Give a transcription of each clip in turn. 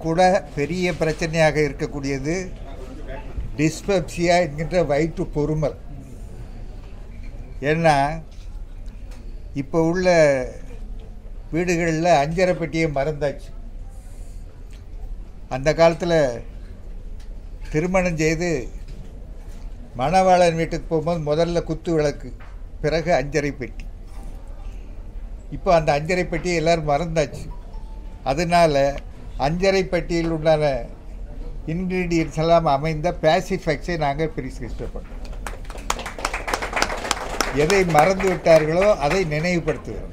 கூட பெரிய பிரச்சனையாக இருக்கக்கூடியது டிஸ்பெப்சியா என்கின்ற வயிற்று பொறுமல் ஏன்னா இப்போ உள்ள வீடுகளில் அஞ்சரை பெட்டியை மறந்தாச்சு அந்த காலத்தில் திருமணம் செய்து மணவாளன் வீட்டுக்கு போகும்போது முதல்ல குத்து விளக்கு பிறகு அஞ்சரை பெட்டி இப்போ அந்த அஞ்சரை பெட்டியை எல்லோரும் மறந்தாச்சு அதனால் அஞ்சரை பெட்டியில் உண்டான இன்க்ரீடியன்ஸ் எல்லாம் அமைந்த பேசிஃபெக்ஸை நாங்கள் பிரிஸ்கிரிப்ட் பண்ணோம் எதை மறந்து விட்டார்களோ அதை நினைவுபடுத்துகிறோம்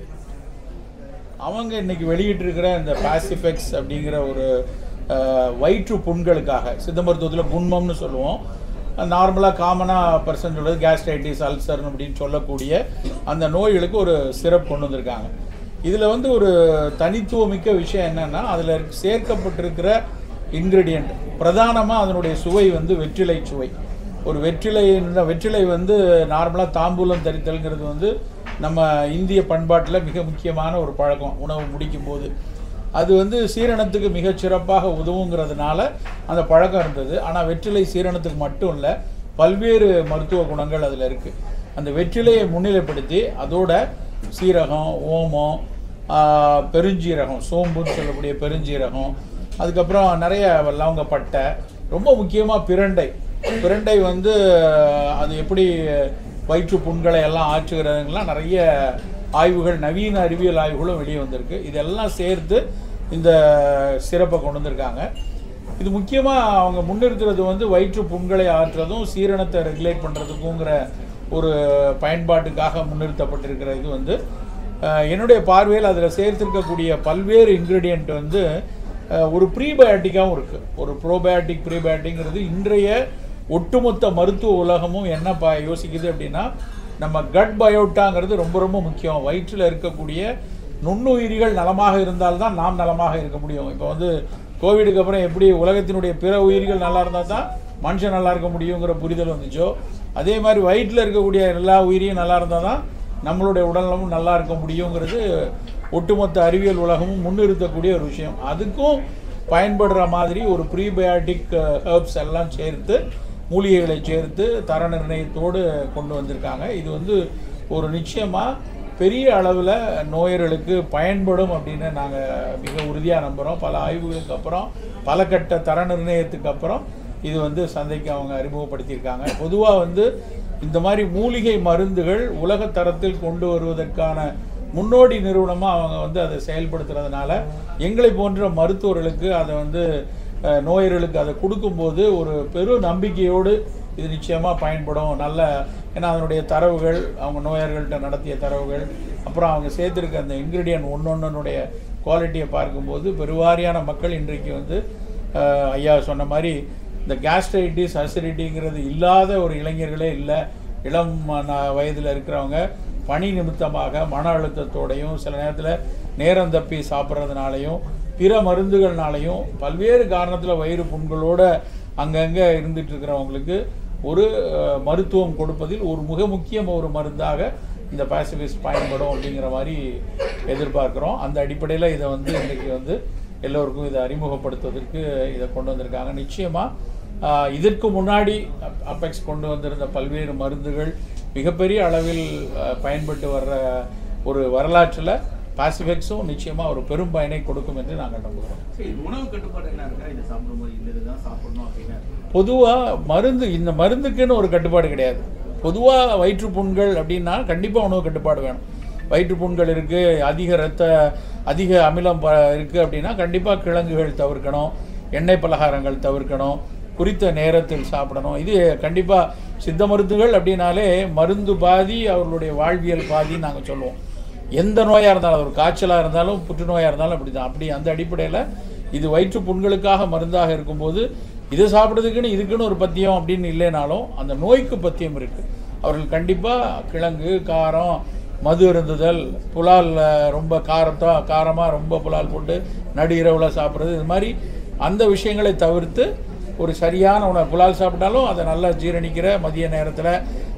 அவங்க இன்னைக்கு வெளியிட்டிருக்கிற இந்த பாசிஃபெக்ஸ் அப்படிங்கிற ஒரு அஹ், வயிற்று புண்களுக்காக சித்த மருத்துவத்தில் குண்மம்னு சொல்லுவோம் நார்மலாக காமனாக பர்சன் சொல்றது கேஸ்ட்ரைட்டிஸ் அல்சர் அப்படின்னு சொல்லக்கூடிய அந்த நோய்களுக்கு ஒரு சிரப் கொண்டு வந்திருக்காங்க இதில் வந்து ஒரு தனித்துவமிக்க விஷயம் என்னன்னா அதில் சேர்க்கப்பட்டிருக்கிற இன்க்ரீடியண்ட் பிரதானமாக அதனுடைய சுவை வந்து வெற்றிலை சுவை ஒரு வெற்றிலை இந்த வெற்றிலை வந்து நார்மலாக தாம்பூலம் தரித்தல்ங்கிறது வந்து நம்ம இந்திய பண்பாட்டில் மிக முக்கியமான ஒரு பழக்கம் உணவு முடிக்கும் போது அது வந்து சீரணத்துக்கு மிகச் சிறப்பாக உதவுங்கிறதுனால அந்த பழக்கம் இருந்தது ஆனால் வெற்றிலை சீரணத்துக்கு மட்டும் இல்லை பல்வேறு மருத்துவ குணங்கள் அதில் இருக்குது அந்த வெற்றிலையை முன்னிலைப்படுத்தி அதோட சீரகம் ஓமம் ஆஹ், பெருஞ்சீரகம் சோம்புன்னு சொல்லக்கூடிய பெருஞ்சீரகம் அதுக்கப்புறம் நிறைய லவங்கப்பட்டை ரொம்ப முக்கியமாக பிரண்டை பிரண்டை வந்து அது எப்படி வயிற்று புண்களை எல்லாம் ஆற்றுகிறதுங்கெல்லாம் நிறைய ஆய்வுகள் நவீன அறிவியல் ஆய்வுகளும் வெளியே வந்திருக்கு இதெல்லாம் சேர்த்து இந்த சிறப்பை கொண்டு வந்திருக்காங்க இது முக்கியமாக அவங்க முன்னிறுத்துறது வந்து வயிற்று புண்களை ஆற்றுறதும் சீரணத்தை ரெகுலேட் பண்ணுறதுக்குங்கிற ஒரு பயன்பாட்டுக்காக முன்னிறுத்தப்பட்டிருக்கிற இது வந்து அஹ், என்னுடைய பார்வையில் அதில் சேர்த்திருக்கக்கூடிய பல்வேறு இன்க்ரீடியண்ட் வந்து அஹ், ஒரு ப்ரீபயோட்டிக்காகவும் இருக்குது ஒரு ப்ரோபயோட்டிக் ப்ரீபயோட்டிக்ங்கிறது இன்றைய ஒட்டுமொத்த மருத்துவ உலகமும் என்ன பா யோசிக்குது அப்படின்னா நம்ம கட் பயோட்டாங்கிறது ரொம்ப ரொம்ப முக்கியம் வயிற்றில் இருக்கக்கூடிய நுண்ணுயிரிகள் நலமாக இருந்தால்தான் நாம் நலமாக இருக்க முடியும் இப்போ வந்து கோவிடுக்கு அப்புறம் எப்படி உலகத்தினுடைய பிற உயிரிகள் நல்லா இருந்தால் தான் மனுஷன் நல்லா இருக்க முடியுங்கிற புரிதல் வந்துச்சோ அதே மாதிரி வயிற்றில் இருக்கக்கூடிய எல்லா உயிரியும் நல்லா இருந்தால் தான் நம்மளுடைய உடல்நலமும் நல்லா இருக்க முடியுங்கிறது ஒட்டுமொத்த அறிவியல் உலகமும் முன்னிறுத்தக்கூடிய ஒரு விஷயம் அதுக்கும் பயன்படுற மாதிரி ஒரு ப்ரீபயாட்டிக் ஹெர்ப்ஸ் எல்லாம் சேர்த்து மூலிகைகளை சேர்த்து தர நிர்ணயத்தோடு கொண்டு வந்திருக்காங்க இது வந்து ஒரு நிச்சயமாக பெரிய அளவில் நோயர்களுக்கு பயன்படும் அப்படின்னு நாங்கள் மிக உறுதியாக நம்புகிறோம் பல ஆய்வுகளுக்கு அப்புறம் பல கட்ட தர நிர்ணயத்துக்கு அப்புறம் இது வந்து சந்தைக்கு அவங்க அறிமுகப்படுத்தியிருக்காங்க பொதுவாக வந்து இந்த மாதிரி மூலிகை மருந்துகள் உலக தரத்தில் கொண்டு வருவதற்கான முன்னோடி நிறுவனமாக அவங்க வந்து அதை செயல்படுத்துறதுனால எங்களை போன்ற மருத்துவர்களுக்கு அதை வந்து அஹ், நோயர்களுக்கு அதை கொடுக்கும்போது ஒரு பெரும் நம்பிக்கையோடு இது நிச்சயமாக பயன்படும் நல்ல ஏன்னா அதனுடைய தரவுகள் அவங்க நோயர்கள்ட்ட நடத்திய தரவுகள் அப்புறம் அவங்க சேர்த்துருக்க அந்த இன்க்ரீடியன்ட் ஒன்றொன்னுடைய குவாலிட்டியை பார்க்கும்போது பெருவாரியான மக்கள் இன்றைக்கு வந்து அஹ், ஐயா சொன்ன மாதிரி இந்த கேஸ்ட்ரைட்டிஸ் அசிடிட்டிங்கிறது இல்லாத ஒரு இளைஞர்களே இல்லை இளம் வயதில் இருக்கிறவங்க பணி நிமித்தமாக மன அழுத்தத்தோடையும் சில நேரத்தில் நேரம் தப்பி சாப்பிட்றதுனாலையும் பிற மருந்துகள்னாலையும் பல்வேறு காரணத்தில் வயிறு புண்களோட அங்கங்கே இருந்துட்டு இருக்கிறவங்களுக்கு ஒரு அஹ், மருத்துவம் கொடுப்பதில் ஒரு மிக முக்கிய ஒரு மருந்தாக இந்த பாசிபிஸ்ட் பயன்படும் அப்படிங்கிற மாதிரி எதிர்பார்க்குறோம் அந்த அடிப்படையில் இதை வந்து இன்றைக்கி வந்து எல்லோருக்கும் இதை அறிமுகப்படுத்துவதற்கு இதை கொண்டு வந்திருக்காங்க நிச்சயமாக ஆஹ் இதற்கு முன்னாடி அப்- அபெக்ஸ் கொண்டு வந்திருந்த பல்வேறு மருந்துகள் மிகப்பெரிய அளவில் ஆஹ், பயன்பட்டு வர்ற ஒரு வரலாற்றில் பாசிஃபெக்ஸும் நிச்சயமாக ஒரு பெரும் பயனை கொடுக்கும் என்று நாங்கள் நம்புகிறோம் சரி உணவு கட்டுப்பாடு என்ன இருக்கா இதை சாப்பிடும்போது இந்த இதுதான் சாப்பிடணும் அப்படின்னு பொதுவாக மருந்து இந்த மருந்துக்குன்னு ஒரு கட்டுப்பாடு கிடையாது பொதுவாக வயிற்றுப்புண்கள் அப்படின்னா கண்டிப்பாக உணவு கட்டுப்பாடு வேணும் வயிற்றுப்புண்கள் இருக்குது அதிக இரத்த அதிக அமிலம் ப இருக்குது அப்படின்னா கண்டிப்பாக கிழங்குகள் தவிர்க்கணும் எண்ணெய் பலகாரங்கள் தவிர்க்கணும் குறித்த நேரத்தில் சாப்பிடணும் இது கண்டிப்பாக சித்த மருந்துகள் அப்படின்னாலே மருந்து பாதி அவர்களுடைய வாழ்வியல் பாதின்னு நாங்கள் சொல்லுவோம் எந்த நோயாக இருந்தாலும் ஒரு காய்ச்சலாக இருந்தாலும் புற்றுநோயாக இருந்தாலும் அப்படி தான் அப்படி அந்த அடிப்படையில் இது வயிற்று புண்களுக்காக மருந்தாக இருக்கும்போது இதை சாப்பிட்றதுக்குன்னு இதுக்குன்னு ஒரு பத்தியம் அப்படின்னு இல்லைனாலும் அந்த நோய்க்கு பத்தியம் இருக்குது அவர்கள் கண்டிப்பாக கிழங்கு காரம் மது இருந்துதல் புலால் அஹ், ரொம்ப காரத்தா காரமாக ரொம்ப புலால் போட்டு நடு இரவில் சாப்பிட்றது இது மாதிரி அந்த விஷயங்களை தவிர்த்து ஒரு சரியான உணவு புலால் சாப்பிட்டாலும் அதை நல்லா ஜீரணிக்கிற மதிய நேரத்தில்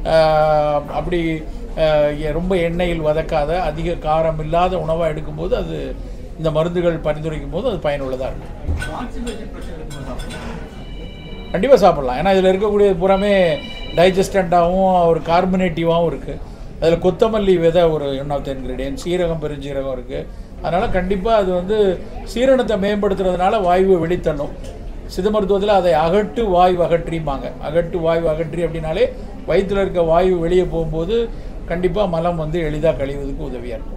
அப்படி அஹ், எ- ரொம்ப எண்ணெயில் வதக்காத அதிக காரம் இல்லாத உணவாக எடுக்கும்போது அது இந்த மருந்துகள் பரிந்துரைக்கும் போது அது பயனுள்ளதாக இருக்கும் கான்ஸ்டிபேஷன் ப்ரெஷர் இருக்கும்போது சாப்பிடணும் கண்டிப்பாக சாப்பிடலாம் ஏன்னா இதில் இருக்கக்கூடிய புறமே டைஜஸ்டண்ட்டாகவும் ஒரு கார்பனேட்டிவாகவும் இருக்குது அதில் கொத்தமல்லி விதை ஒரு ஒன் ஆஃப் த இன்க்ரீடியன்ட் சீரகம் பெருஞ்சீரகம் இருக்குது அதனால் கண்டிப்பாக அது வந்து சீரணத்தை மேம்படுத்துறதுனால வாயுவை வெளித்தள்ளும் சித்த மருத்துவத்தில் அதை அகட்டு வாயு அகற்றிம்பாங்க அகட்டு வாயு அகற்றி அப்படின்னாலே வயிற்றில் இருக்க வாயு வெளியே போகும்போது கண்டிப்பாக மலம் வந்து எளிதாக கழிவதுக்கு உதவியாக இருக்கும்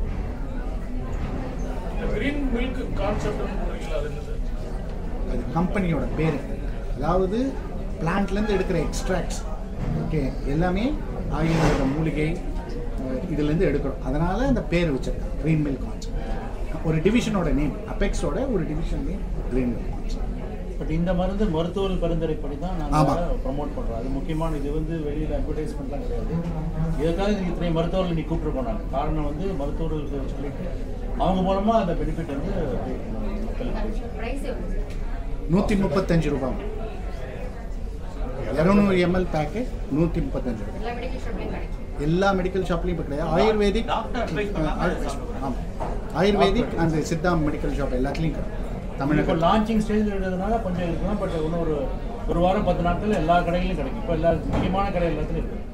கிரீன் மில்க் கான்செப்ட் அது என்னது அது கம்பெனியோட பேர் அதாவது பிளான்ட்லேருந்து எடுக்கிற எக்ஸ்ட்ராக்ட்ஸ் ஓகே எல்லாமே ஆயுர்வேத மூலிகை அஹ், இதுலேருந்து எடுக்கிறோம் அதனால் அந்த பேர் வச்சிருக்கோம் க்ரீன் மில்க் கான்செப்ட் ஒரு டிவிஷனோட நேம் அபெக்ஸோட ஒரு division name green milk concept but இந்த மருந்து மருத்துவர்கள் பரிந்துரைப்படி தான் ஆமா. நாங்கள் ப்ரமோட் பண்ணுறோம் அது முக்கியமான இது வந்து வெளியில் அட்வர்டைஸ்மெண்ட்லாம் கிடையாது இதுக்காக நீ இத்தனை மருத்துவர்கள் நீ கூப்பிட்டுருக்கோம் நாங்கள் காரணம் வந்து மருத்துவர்களுக்கு சொல்லிட்டு அவங்க மூலமாக அந்த பெனிஃபிட் வந்து மக்களுக்கு பிரைஸ் எவ்வளவு நூற்றி முப்பத்தஞ்சு ரூபாய் இரநூறு எம்எல் பேக்கெட் நூற்றி முப்பத்தஞ்சு ரூபாய் எல்லா மெடிக்கல் ஷாப்லையும் கிடைக்கும் எல்லா மெடிக்கல் ஷாப்லையும் இப்போ கிடையாது ஆயுர்வேதிக் டாக்டர் advice பண்ணாம ஆமாம் ஆயுர்வேதிக் அந்த சித்தா மெடிக்கல் ஷாப் எல்லாத்துலேயும் கிடைக்கும் இப்போ தமிழ்நாட்டில் லான்ச்சிங் ஸ்டேஜில் இருக்கிறதுனால கொஞ்சம் இருக்கலாம் பட் இன்னும் ஒரு ஒரு வாரம் பத்து நாட்கள் எல்லா கடைகளிலும் கிடைக்கும் இப்போ எல்லா முக்கியமான கடை எல்லாத்துலையும் இருக்குது